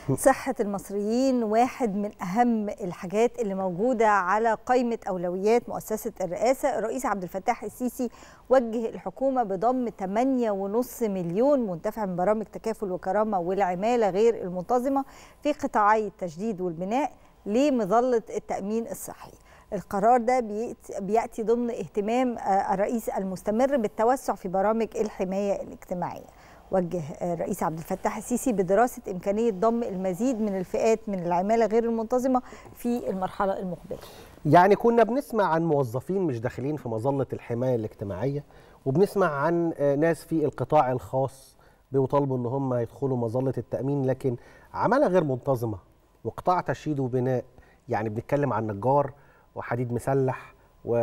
صحة المصريين واحد من أهم الحاجات اللي موجودة على قائمة أولويات مؤسسة الرئاسة الرئيس عبد الفتاح السيسي وجه الحكومة بضم 8.5 مليون منتفع من برامج تكافل وكرامة والعمالة غير المنتظمة في قطاعي التجديد والبناء لمظلة التأمين الصحي القرار ده بيأتي ضمن اهتمام الرئيس المستمر بالتوسع في برامج الحماية الاجتماعية وجه الرئيس عبد الفتاح السيسي بدراسة إمكانية ضم المزيد من الفئات من العمالة غير المنتظمة في المرحلة المقبلة يعني كنا بنسمع عن موظفين مش داخلين في مظلة الحماية الاجتماعية وبنسمع عن ناس في القطاع الخاص بيطالبوا ان هم يدخلوا مظلة التأمين لكن عمالة غير منتظمة وقطاع تشييد وبناء يعني بنتكلم عن نجار وحديد مسلح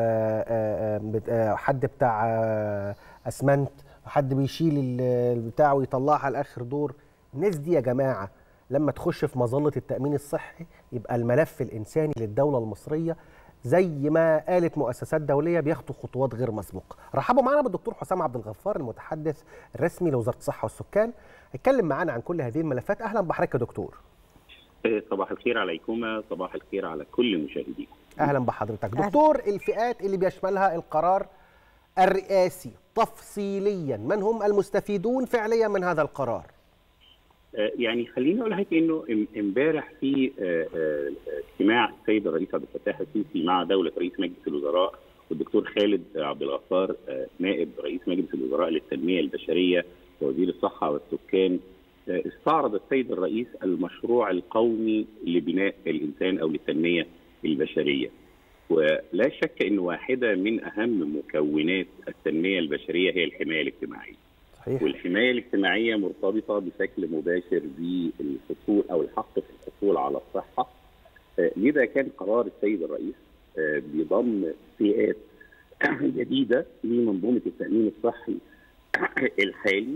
وحد بتاع اسمنت حد بيشيل البتاع ويطلعها لاخر دور الناس دي يا جماعه لما تخش في مظله التامين الصحي يبقى الملف الانساني للدوله المصريه زي ما قالت مؤسسات دوليه بياخدوا خطوات غير مسبوقه رحبوا معنا بالدكتور حسام عبد الغفار المتحدث الرسمي لوزاره الصحه والسكان هيتكلم معانا عن كل هذه الملفات اهلا بحضرتك يا دكتور صباح الخير عليكم صباح الخير على كل مشاهديكم اهلا بحضرتك دكتور الفئات اللي بيشملها القرار الرئاسي تفصيليا من هم المستفيدون فعليا من هذا القرار يعني خليني اقول لحضرتك انه امبارح في اجتماع السيد الرئيس عبد الفتاح السيسي مع دوله رئيس مجلس الوزراء والدكتور خالد عبد الغفار نائب رئيس مجلس الوزراء للتنميه البشريه ووزير الصحه والسكان استعرض السيد الرئيس المشروع القومي لبناء الانسان او للتنميه البشريه. ولا شك ان واحده من اهم مكونات التنميه البشريه هي الحمايه الاجتماعيه. صحيح. والحمايه الاجتماعيه مرتبطه بشكل مباشر بالحصول او الحق في الحصول على الصحه. لذا كان قرار السيد الرئيس بضم فئات جديده لمنظومه التامين الصحي الحالي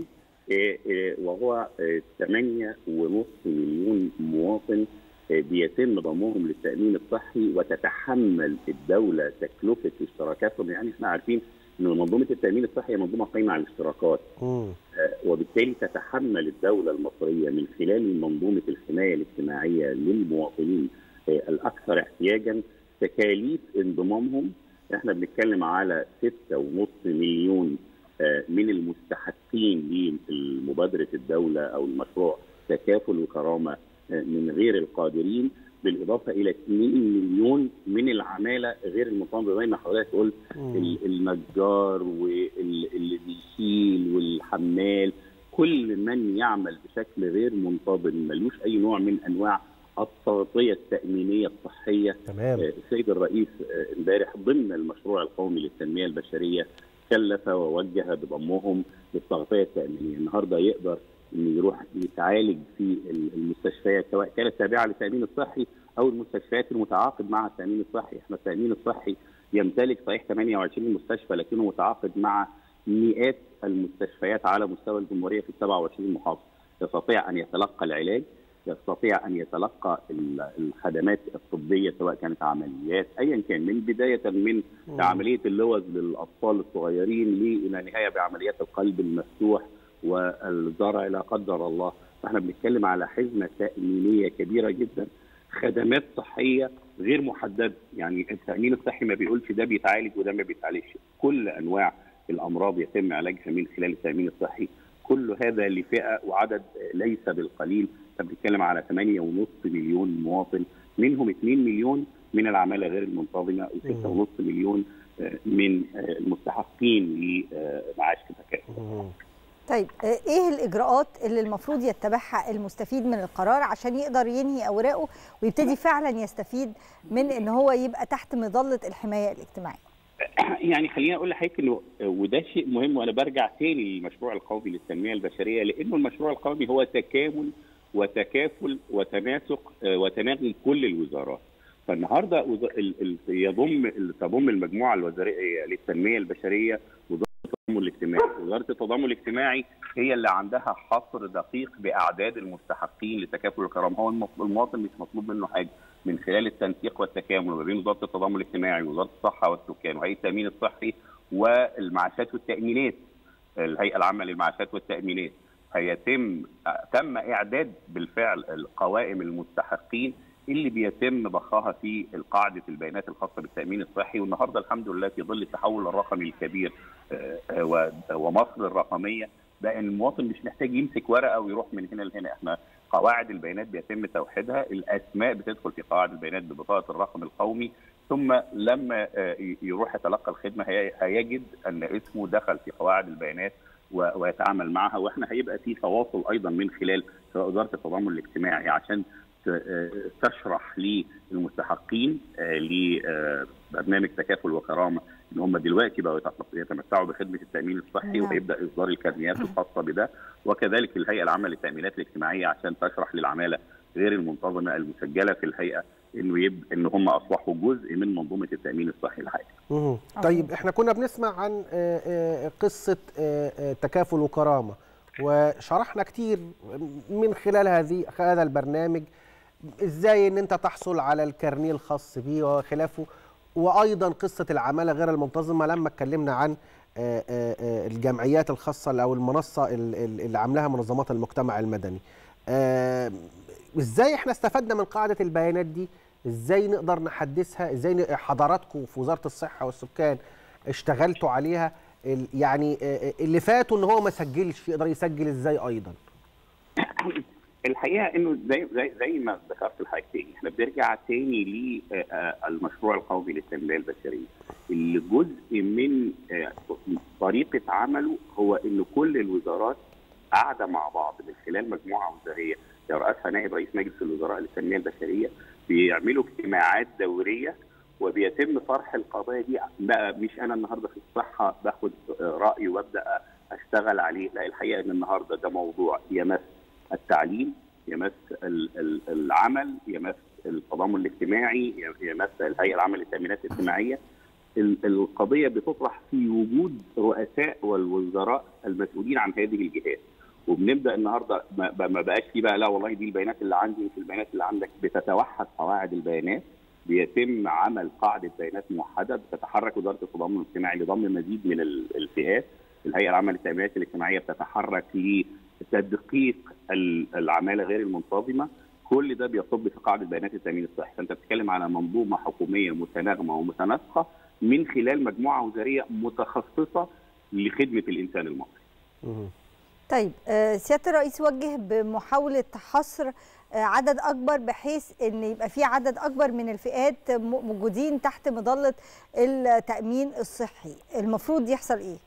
وهو 8.5 مليون مواطن بيتم ضمهم للتامين الصحي وتتحمل الدوله تكلفه اشتراكاتهم يعني احنا عارفين ان منظومه التامين الصحي هي منظومه قايمه على الاشتراكات وبالتالي تتحمل الدوله المصريه من خلال منظومه الحمايه الاجتماعيه للمواطنين الاكثر احتياجا تكاليف انضمامهم احنا بنتكلم على 6.5 مليون من المستحقين لمبادره الدوله او المشروع تكافل وكرامه من غير القادرين بالاضافه الى 2 مليون من العماله غير المنتظمه زي ما حضرتك قلت النجار واللي بيشيل والحمال كل من يعمل بشكل غير منتظم ملوش اي نوع من انواع التغطيه التامينيه الصحيه تمام. السيد الرئيس امبارح ضمن المشروع القومي للتنميه البشريه كلف ووجه بضمهم للتغطيه التامينيه، النهارده يقدر انه يروح يتعالج في المستشفيات سواء كانت تابعه للتامين الصحي او المستشفيات المتعاقد مع التامين الصحي، احنا التامين الصحي يمتلك صحيح 28 مستشفى لكنه متعاقد مع مئات المستشفيات على مستوى الجمهوريه في 27 محافظه، يستطيع ان يتلقى العلاج يستطيع ان يتلقى الخدمات الطبيه سواء كانت عمليات ايا كان من بدايه من مم. عمليه اللوز للاطفال الصغيرين الى نهايه بعمليات القلب المفتوح والزرع لا قدر الله فاحنا بنتكلم على حزمه تامينيه كبيره جدا خدمات صحيه غير محدده يعني التامين الصحي ما بيقولش ده بيتعالج وده ما بيتعالجش كل انواع الامراض يتم علاجها من خلال التامين الصحي كل هذا لفئه وعدد ليس بالقليل احنا بنتكلم على 8.5 مليون مواطن منهم 2 مليون من العماله غير المنتظمه و6.5 مليون من المستحقين لمعاش التكافل. طيب ايه الاجراءات اللي المفروض يتبعها المستفيد من القرار عشان يقدر ينهي اوراقه ويبتدي فعلا يستفيد من ان هو يبقى تحت مظله الحمايه الاجتماعيه؟ يعني خليني اقول لحضرتك انه وده شيء مهم وانا برجع تاني للمشروع القومي للتنميه البشريه لانه المشروع القومي هو تكامل وتكافل وتناسق وتناغم كل الوزارات. فالنهارده يضم تضم المجموعه الوزاريه للتنميه البشريه وزاره التضامن الاجتماعي، وزاره التضامن الاجتماعي هي اللي عندها حصر دقيق باعداد المستحقين لتكافل الكرامه، هو المواطن مش مطلوب منه حاجه من خلال التنسيق والتكامل ما بين وزاره التضامن الاجتماعي ووزاره الصحه والسكان وهيئه التامين الصحي والمعاشات والتامينات الهيئه العامه للمعاشات والتامينات هيتم تم اعداد بالفعل القوائم المستحقين اللي بيتم ضخها في قاعده البيانات الخاصه بالتامين الصحي والنهارده الحمد لله في ظل التحول الرقمي الكبير ومصر الرقميه بقى المواطن مش محتاج يمسك ورقه ويروح من هنا لهنا احنا قواعد البيانات بيتم توحيدها الاسماء بتدخل في قواعد البيانات ببطاقه الرقم القومي ثم لما يروح يتلقى الخدمه هيجد ان اسمه دخل في قواعد البيانات ويتعامل معها واحنا هيبقى في تواصل ايضا من خلال سواء وزاره التضامن الاجتماعي عشان تشرح للمستحقين لبرنامج تكافل وكرامه ان هم دلوقتي بقوا يتمتعوا بخدمه التامين الصحي نعم. وهيبدا اصدار الكارنيات الخاصه بده وكذلك الهيئه العامه للتامينات الاجتماعيه عشان تشرح للعماله غير المنتظمه المسجله في الهيئه انه يب... ان هم اصبحوا جزء من منظومه التامين الصحي الحالي. طيب احنا كنا بنسمع عن قصه تكافل وكرامه وشرحنا كتير من خلال هذه هذا البرنامج ازاي ان انت تحصل على الكارنيه الخاص بيه وخلافه وايضا قصه العماله غير المنتظمه لما اتكلمنا عن الجمعيات الخاصه او المنصه اللي عاملاها منظمات المجتمع المدني. ازاي احنا استفدنا من قاعده البيانات دي؟ ازاي نقدر نحدثها؟ ازاي حضراتكم في وزاره الصحه والسكان اشتغلتوا عليها؟ يعني اللي فاتوا ان هو ما سجلش يقدر يسجل ازاي ايضا؟ الحقيقه انه زي زي زي ما ذكرت الحاجتين احنا بنرجع تاني للمشروع القومي للتنميه البشريه اللي جزء من طريقه عمله هو ان كل الوزارات قاعده مع بعض من خلال مجموعه وزاريه يرأسها نائب رئيس مجلس الوزراء للتنميه البشريه بيعملوا اجتماعات دوريه وبيتم طرح القضايا دي بقى مش انا النهارده في الصحه باخد راي وابدا اشتغل عليه لا الحقيقه ان النهارده ده موضوع يمس التعليم يمس العمل يمس التضامن الاجتماعي يمس الهيئه العامه للتامينات الاجتماعيه القضيه بتطرح في وجود رؤساء والوزراء المسؤولين عن هذه الجهات وبنبدا النهارده ما بقاش في بقى لا والله دي البيانات اللي عندي مش البيانات اللي عندك بتتوحد قواعد البيانات بيتم عمل قاعده بيانات موحده بتتحرك وزاره التضامن الاجتماعي لضم مزيد من الفئات الهيئه العامه للتامينات الاجتماعيه بتتحرك لتدقيق العماله غير المنتظمه كل ده بيصب في قاعده بيانات التامين الصحي فانت بتتكلم على منظومه حكوميه متناغمه ومتناسقه من خلال مجموعه وزاريه متخصصه لخدمه الانسان المصري طيب سياده الرئيس وجه بمحاوله حصر عدد اكبر بحيث ان يبقى في عدد اكبر من الفئات موجودين تحت مظله التامين الصحي المفروض يحصل ايه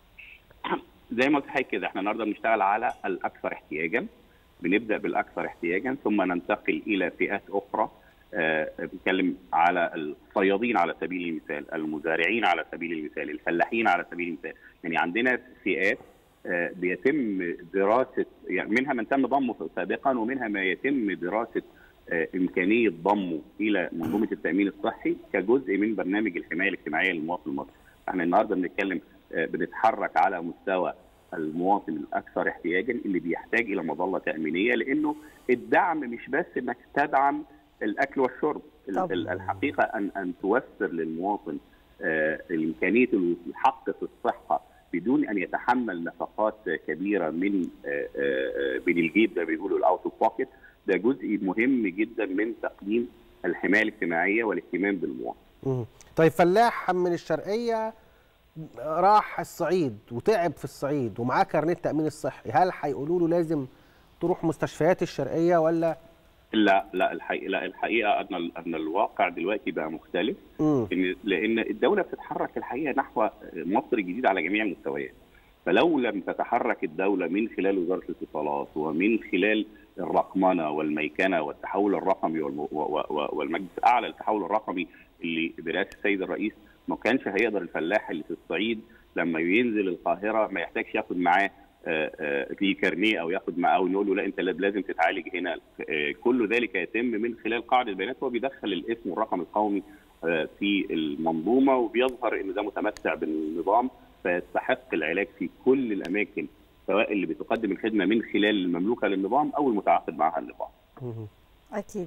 زي ما قلت حضرتك كده احنا النهارده بنشتغل على الاكثر احتياجا بنبدا بالاكثر احتياجا ثم ننتقل الى فئات اخرى آه بنتكلم على الصيادين على سبيل المثال المزارعين على سبيل المثال الفلاحين على سبيل المثال يعني عندنا فئات آه بيتم دراسه يعني منها من تم ضمه سابقا ومنها ما يتم دراسه آه امكانيه ضمه الى منظومه التامين الصحي كجزء من برنامج الحمايه الاجتماعيه للمواطن المصري. احنا النهارده بنتكلم بنتحرك على مستوى المواطن الاكثر احتياجا اللي بيحتاج الى مظله تامينيه لانه الدعم مش بس انك تدعم الاكل والشرب طبعا. الحقيقه ان ان توفر للمواطن امكانيه الحق في الصحه بدون ان يتحمل نفقات كبيره من من الجيب ده بيقولوا الاوت اوف بوكيت ده جزء مهم جدا من تقديم الحمايه الاجتماعيه والاهتمام بالمواطن. طيب فلاح من الشرقيه راح الصعيد وتعب في الصعيد ومعاه كارنيه التامين الصحي هل هيقولوا له لازم تروح مستشفيات الشرقيه ولا لا لا الحقيقه لا الحقيقه ان ان الواقع دلوقتي بقى مختلف إن لان الدوله بتتحرك الحقيقه نحو مصر جديد على جميع المستويات فلو لم تتحرك الدوله من خلال وزاره الاتصالات ومن خلال الرقمنه والميكنه والتحول الرقمي والمجلس الاعلى للتحول الرقمي اللي برئاسه السيد الرئيس ما كانش هيقدر الفلاح اللي في الصعيد لما ينزل القاهره ما يحتاجش ياخد معاه في كارنيه او ياخد معاه او نقول له لا انت لازم تتعالج هنا كل ذلك يتم من خلال قاعده البيانات هو بيدخل الاسم والرقم القومي في المنظومه وبيظهر ان ده متمتع بالنظام فيستحق العلاج في كل الاماكن سواء اللي بتقدم الخدمه من خلال المملوكه للنظام او المتعاقد معها النظام. اكيد.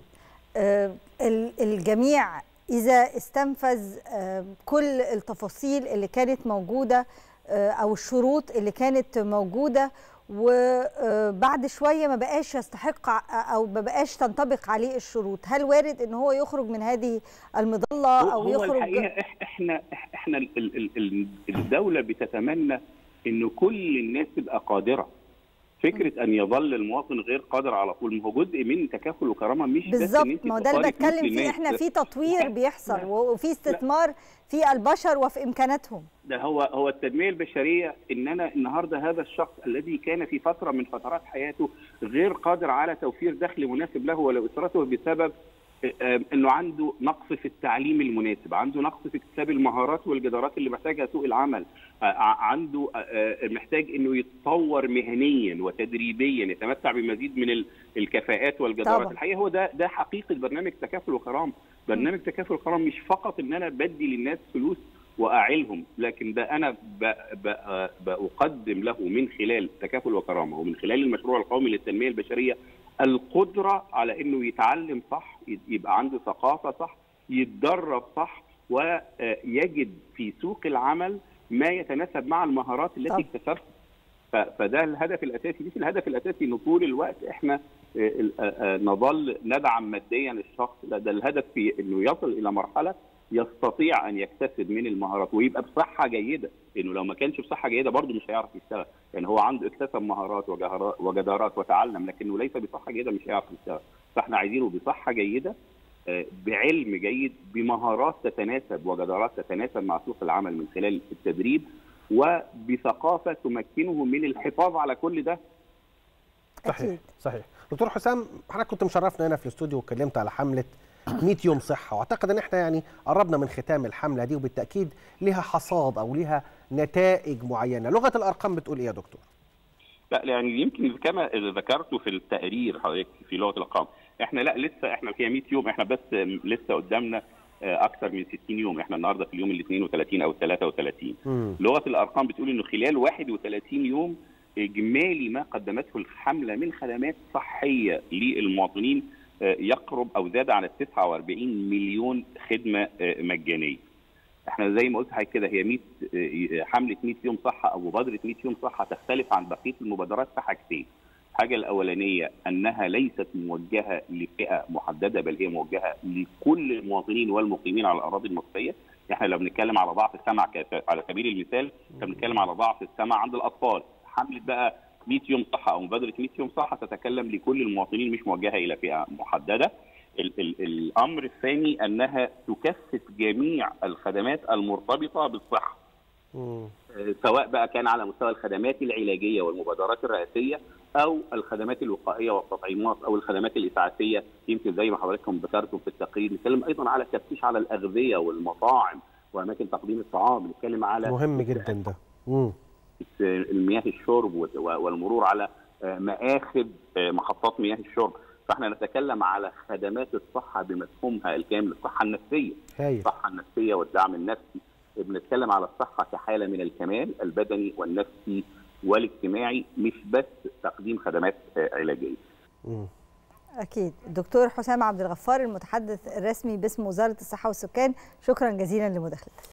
الجميع إذا استنفذ كل التفاصيل اللي كانت موجودة أو الشروط اللي كانت موجودة وبعد شويه ما بقاش يستحق او ما بقاش تنطبق عليه الشروط هل وارد ان هو يخرج من هذه المظله او هو يخرج الحقيقه احنا احنا الدوله بتتمنى ان كل الناس تبقى قادره فكره ان يظل المواطن غير قادر على طول ما هو جزء من تكافل وكرامه مش بالظبط ما هو ده اللي بتكلم فيه احنا في تطوير بيحصل وفي استثمار في البشر وفي امكاناتهم ده هو هو التنميه البشريه ان انا النهارده هذا الشخص الذي كان في فتره من فترات حياته غير قادر على توفير دخل مناسب له ولاسرته بسبب انه عنده نقص في التعليم المناسب، عنده نقص في اكتساب المهارات والجدارات اللي محتاجها سوق العمل، عنده محتاج انه يتطور مهنيا وتدريبيا، يتمتع بمزيد من الكفاءات والجدارات، طبعا. الحقيقه هو ده ده حقيقه برنامج تكافل وكرامه، برنامج تكافل وكرامه مش فقط ان انا بدي للناس فلوس واعلهم لكن ده انا بقدم له من خلال تكافل وكرامه ومن خلال المشروع القومي للتنميه البشريه القدره على انه يتعلم صح يبقى عنده ثقافه صح يتدرب صح ويجد في سوق العمل ما يتناسب مع المهارات التي اكتسبها فده الهدف الاساسي مش الهدف الاساسي انه طول الوقت احنا نظل ندعم ماديا الشخص لا ده الهدف في انه يصل الى مرحله يستطيع ان يكتسب من المهارات ويبقى بصحه جيده لانه لو ما كانش بصحه جيده برضه مش هيعرف يشتغل يعني هو عنده اكتسب مهارات وجدارات وتعلم لكنه ليس بصحه جيده مش هيعرف يشتغل فاحنا عايزينه بصحه جيده بعلم جيد بمهارات تتناسب وجدارات تتناسب مع سوق العمل من خلال التدريب وبثقافه تمكنه من الحفاظ على كل ده صحيح صحيح دكتور حسام حضرتك كنت مشرفنا هنا في الاستوديو واتكلمت على حمله 100 يوم صحه واعتقد ان احنا يعني قربنا من ختام الحمله دي وبالتاكيد لها حصاد او لها نتائج معينه لغه الارقام بتقول ايه يا دكتور لا يعني يمكن كما ذكرته في التقرير حضرتك في لغه الارقام احنا لا لسه احنا فيها 100 يوم احنا بس لسه قدامنا اكثر من 60 يوم احنا النهارده في اليوم ال 32 او ال 33 مم. لغه الارقام بتقول انه خلال 31 يوم اجمالي ما قدمته الحمله من خدمات صحيه للمواطنين يقرب او زاد عن 49 مليون خدمه مجانيه. احنا زي ما قلت حضرتك كده هي 100 حمله 100 يوم صحه او مبادره 100 يوم صحه تختلف عن بقيه المبادرات في حاجتين. الحاجه الاولانيه انها ليست موجهه لفئه محدده بل هي موجهه لكل المواطنين والمقيمين على الاراضي المصريه. احنا لو بنتكلم على ضعف السمع على سبيل المثال بنتكلم على ضعف السمع عند الاطفال. حمله بقى 100 يوم صحه او مبادره 100 يوم صحه تتكلم لكل المواطنين مش موجهه الى فئه محدده. ال ال الامر الثاني انها تكثف جميع الخدمات المرتبطه بالصحه. مم. سواء بقى كان على مستوى الخدمات العلاجيه والمبادرات الرئاسيه او الخدمات الوقائيه والتطعيمات او الخدمات الاسعافيه يمكن زي ما حضراتكم ذكرتم في التقرير نتكلم ايضا على تفتيش على الاغذيه والمطاعم واماكن تقديم الطعام نتكلم على مهم جدا ده مم. المياه الشرب والمرور على مآخذ محطات مياه الشرب فاحنا نتكلم على خدمات الصحه بمفهومها الكامل الصحه النفسيه هايل الصحه النفسيه والدعم النفسي بنتكلم على الصحه كحاله من الكمال البدني والنفسي والاجتماعي مش بس تقديم خدمات علاجيه مم. اكيد الدكتور حسام عبد الغفار المتحدث الرسمي باسم وزاره الصحه والسكان شكرا جزيلا لمداخلتك